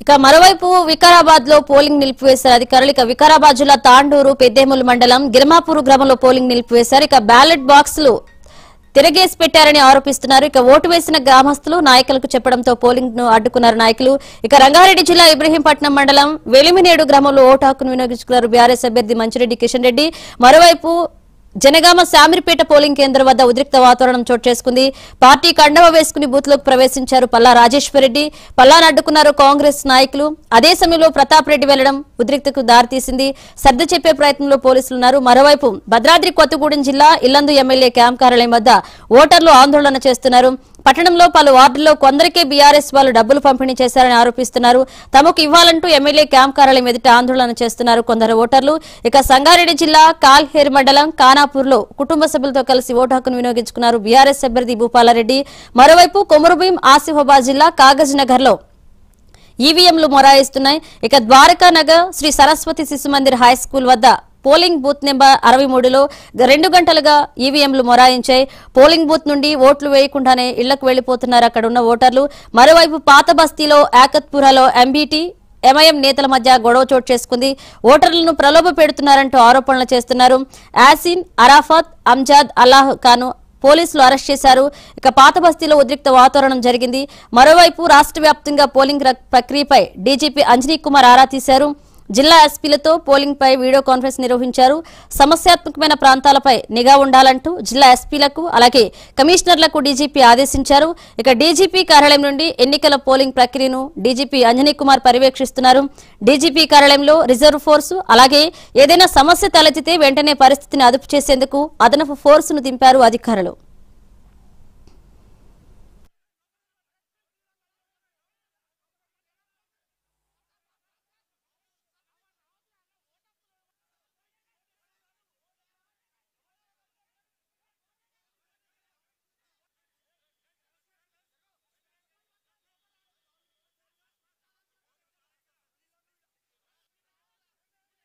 ఇక మరోవైపు వికారాబాద్ లో పోలింగ్ నిలిపివేశారు అధికారులు ఇక వికారాబాద్ జిల్లా తాండూరు పెద్దేముల్ మండలం గిరిమాపూర్ గ్రామంలో పోలింగ్ నిలిపివేశారు ఇక బ్యాలెట్ బాక్సులు తిరగేసి పెట్టారని ఆరోపిస్తున్నారు ఇక ఓటు వేసిన గ్రామస్తులు నాయకులకు చెప్పడంతో పోలింగ్ ను అడ్డుకున్నారు నాయకులు ఇక రంగారెడ్డి జిల్లా ఇబ్రహీంపట్నం మండలం వెలిమినేడు గ్రామంలో ఓటు హక్కును వినియోగించుకున్నారు బీఆర్ఎస్ అభ్యర్థి మంచిరెడ్డి కిషన్ రెడ్డి మరోవైపు జనగామ శామిరిపేట పోలింగ్ కేంద్రం వద్ద ఉద్రిక్త వాతావరణం చోటు చేసుకుంది పార్టీ కండవ వేసుకుని బూత్ లోకి ప్రవేశించారు పల్లా రాజేశ్వరరెడ్డి పల్లాను అడ్డుకున్నారు కాంగ్రెస్ నాయకులు అదే సమయంలో ప్రతాప్ రెడ్డి వెళ్లడం ఉద్రిక్తకు దారితీసింది సర్ది చెప్పే ప్రయత్నంలో పోలీసులు ఉన్నారు మరోవైపు భద్రాద్రి కొత్తగూడెం జిల్లా ఇల్లందు ఎమ్మెల్యే క్యాంప్ కార్యాలయం వద్ద ఓటర్లు ఆందోళన చేస్తున్నారు పట్టణంలో పలు వార్డుల్లో కొందరికే బీఆర్ఎస్ వాళ్ళు డబ్బులు పంపిణీ చేశారని ఆరోపిస్తున్నారు తమకు ఇవ్వాలంటూ ఎమ్మెల్యే క్యాంప్ కార్యాలయం ఎదుట ఆందోళన చేస్తున్నారు కొందరు ఓటర్లు ఇక సంగారెడ్డి జిల్లా కాల్హేర్ మండలం కానాపూర్లో కుటుంబ సభ్యులతో కలిసి ఓటు హక్కును వినియోగించుకున్నారు బీఆర్ఎస్ అభ్యర్థి భూపాలారెడ్డి మరోవైపు కొమరుభీం ఆసిఫాబాద్ జిల్లా కాగజ్ నగర్లో ఈవీఎంలు మొరాయిస్తున్నాయి ఇక ద్వారకా నగర్ శ్రీ సరస్వతి శిశు మందిర్ హై స్కూల్ వద్ద పోలింగ్ బూత్ నెంబర్ అరవై మూడులో రెండు గంటలుగా ఈవీఎంలు మొరాయించాయి పోలింగ్ బూత్ నుండి ఓట్లు వేయకుండానే ఇళ్లకు వెళ్లిపోతున్నారు అక్కడ ఉన్న ఓటర్లు మరోవైపు పాత బస్తీలో యాకత్పురాలో ఎంబీటీ ఎంఐఎం నేతల మధ్య గొడవ చోటు చేసుకుంది ఓటర్లను ప్రలోభ పెడుతున్నారంటూ ఆరోపణలు చేస్తున్నారు యాసిన్ అరాఫాత్ అంజాద్ అల్లాహ్ ఖాను పోలీసులు అరెస్ట్ చేశారు ఇక పాత బస్తీలో ఉద్రిక్త వాతావరణం జరిగింది మరోవైపు రాష్ట్ర వ్యాప్తంగా పోలింగ్ రక్- ప్రక్రియపై డీజీపీ అంజనీ కుమార్ ఆరా తీశారు జిల్లా ఎస్పీలతో పోలింగ్ పై వీడియో కాన్ఫరెన్స్ నిర్వహించారు సమస్యాత్మకమైన ప్రాంతాలపై నిఘా ఉండాలంటూ జిల్లా ఎస్పీలకు అలాగే కమిషనర్లకు డీజీపీ ఆదేశించారు ఇక డీజీపీ కార్యాలయం నుండి ఎన్నికల పోలింగ్ ప్రక్రియను డీజీపీ అంజనీ కుమార్ పర్యవేక్షిస్తున్నారు డీజీపీ కార్యాలయంలో రిజర్వ్ ఫోర్సు అలాగే ఏదైనా సమస్య తలెత్తితే వెంటనే పరిస్థితిని అదుపు చేసేందుకు అదనపు ఫోర్సును దింపారు అధికారులు